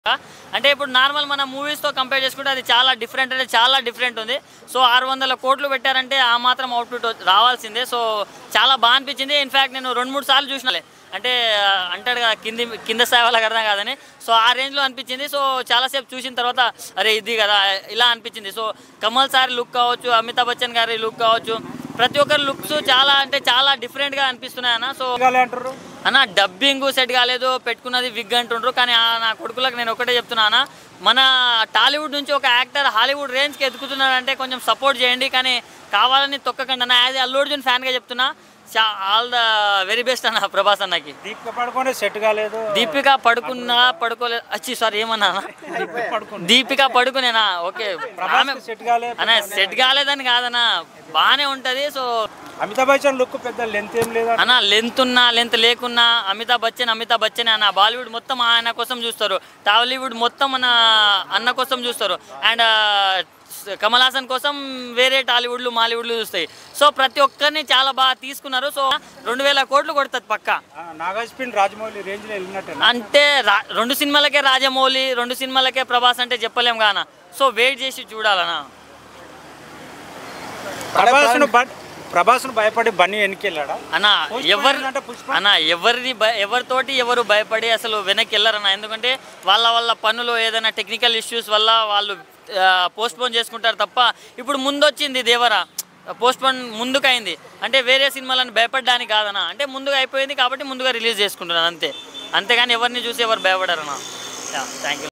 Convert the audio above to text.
అంటే ఇప్పుడు నార్మల్ మన మూవీస్తో కంపేర్ చేసుకుంటే అది చాలా డిఫరెంట్ అంటే చాలా డిఫరెంట్ ఉంది సో ఆరు వందల కోట్లు పెట్టారంటే ఆ మాత్రం అవుట్పుట్ రావాల్సిందే సో చాలా బాగా అనిపించింది ఇన్ఫ్యాక్ట్ నేను రెండు మూడు సార్లు చూసినాలే అంటే ఆ, అంటాడు కదా కింది కింద స్థాయి వాళ్ళకి అర్థం కాదని సో ఆ రేంజ్లో అనిపించింది సో చాలాసేపు చూసిన తర్వాత అరే ఇది కదా ఇలా అనిపించింది సో కమల్ సార్ లుక్ కావచ్చు అమితాబ్ బచ్చన్ గారి లుక్ కావచ్చు ప్రతి ఒక్కరి లుక్స్ చాలా అంటే చాలా డిఫరెంట్గా అనిపిస్తున్నాయి అన్న సో కాలే అంటారు అన్న డబ్బింగ్ సెట్ కాలేదు పెట్టుకున్నది విగ్ అంటుండ్రు కానీ ఆ నా కొడుకులకు నేను ఒకటే చెప్తున్నా అన్న మన టాలీవుడ్ నుంచి ఒక యాక్టర్ హాలీవుడ్ రేంజ్కి ఎదుగుతున్నాడంటే కొంచెం సపోర్ట్ చేయండి కానీ కావాలని తొక్కకండి అన్న యాజ్ అల్లు అర్జున్ ఫ్యాన్గా చెప్తున్నా ఆల్ ద వెరీ బెస్ట్ అన్న ప్రభాస్ అన్నకి దీపిక పడుకొని సెట్ కాలేదు దీపిక పడుకున్నా పడుకోలేదు అచ్చి సారీ ఏమన్నా అన్న? పడుకుంది దీపిక పడుకునేనా ఓకే ఆమె సెట్ కాలేదు అన్న సెట్ కాలేదని కాదన్న బాగానే ఉంటుంది సో అమితాబ్ బచ్చన్ లుక్ పెద్ద లెంత్ ఏం లేదా అన్న లెంత్ ఉన్నా లెంత్ లేకున్నా అమితాబ్ బచ్చన్ అమితాబ్ బచ్చన్ అన్న బాలీవుడ్ మొత్తం ఆయన కోసం చూస్తారు టాలీవుడ్ మొత్తం మన అన్న కోసం చూస్తారు అండ్ కమల్ హాసన్ కోసం వేరే టాలీవుడ్లు మాలీవుడ్లు చూస్తాయి సో ప్రతి ఒక్కరిని చాలా బాగా తీసుకున్నారు సో రెండు వేల కోట్లు కొడుతుంది పక్క నాగార్జున రాజమౌళి రేంజ్ లో వెళ్ళినట్టే అంటే రా- రెండు సినిమాలకే రాజమౌళి రెండు సినిమాలకే ప్రభాస్ అంటే చెప్పలేం కాన సో వెయిట్ చేసి చూడాలనా ప్రభాస్ ను ప్రభాస్ ను భయపడి బన్నీ వెనకెళ్ళాడా అన్న ఎవరు అంటే పుష్ప అన్న ఎవరిని భయ- ఎవరితోటి ఎవరు భయపడి అసలు వెనక్కి వెళ్ళరన్న ఎందుకంటే వాళ్ళ వాళ్ళ పనులు ఏదైనా టెక్నికల్ ఇష్యూస్ వల్ల వాళ్ళు పోస్ట్ పోన్ చేసుకుంటారు తప్ప ఇప్పుడు ముందు వచ్చింది దేవరా పోస్ట్ పోన్ ముందుకు అయింది అంటే వేరే సినిమాలను భయపడడానికి కాదన్న అంటే ముందుగా అయిపోయింది కాబట్టి ముందుగా రిలీజ్ చేసుకుంటున్నాను అంతే అంతేగాని ఎవరిని చూసి ఎవరు భయపడరన్నా థ్యాంక్ యూ